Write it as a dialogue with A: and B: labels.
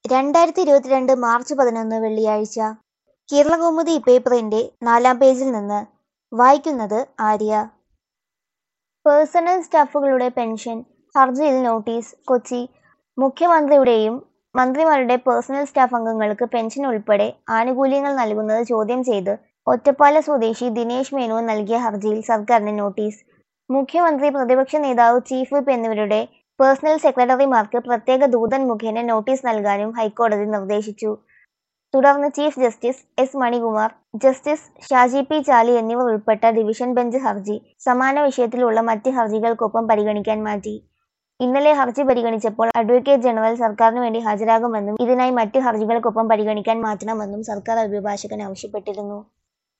A: രണ്ടായിരത്തി ഇരുപത്തിരണ്ട് മാർച്ച് പതിനൊന്ന് വെള്ളിയാഴ്ച കേരളകൗമുദി പേപ്പറിന്റെ നാലാം പേജിൽ നിന്ന് വായിക്കുന്നത് ആര്യ പേഴ്സണൽ സ്റ്റാഫുകളുടെ പെൻഷൻ ഹർജിയിൽ നോട്ടീസ് കൊച്ചി മുഖ്യമന്ത്രിയുടെയും മന്ത്രിമാരുടെ പേഴ്സണൽ സ്റ്റാഫ് അംഗങ്ങൾക്ക് പെൻഷൻ ഉൾപ്പെടെ ആനുകൂല്യങ്ങൾ നൽകുന്നത് ചോദ്യം ചെയ്ത് ഒറ്റപ്പാല സ്വദേശി ദിനേശ് മേനോൻ നൽകിയ ഹർജിയിൽ സർക്കാരിന് നോട്ടീസ് മുഖ്യമന്ത്രി പ്രതിപക്ഷ നേതാവ് ചീഫ് വിപ്പ് എന്നിവരുടെ പേഴ്സണൽ സെക്രട്ടറിമാർക്ക് പ്രത്യേക ദൂതൻ മുഖേന നോട്ടീസ് നൽകാനും ഹൈക്കോടതി നിർദ്ദേശിച്ചു തുടർന്ന് chief justice S Manikumar justice Shaji P Chaly എന്നിവർ ഉൾപ്പെട്ട ഡിവിഷൻ ബെഞ്ച് ഹർജി സമാന വിഷയത്തിലുള്ള മറ്റ് ഹർജികൾക്കൊപ്പം പരിഗണിക്കാൻ മാറ്റി ഇന്നലെ ഹർജി പരിഗണിച്ചപ്പോൾ അഡ്വക്കേറ്റ് ജനറൽ സർക്കാരിന് വേണ്ടി ഹാജരാകുമെന്നും ഇതിനായി മറ്റ് ഹർജികൾക്കൊപ്പം പരിഗണിക്കാൻ മാറ്റണമെന്നും സർക്കാർ അഭിഭാഷകൻ ആവശ്യപ്പെട്ടിരുന്നു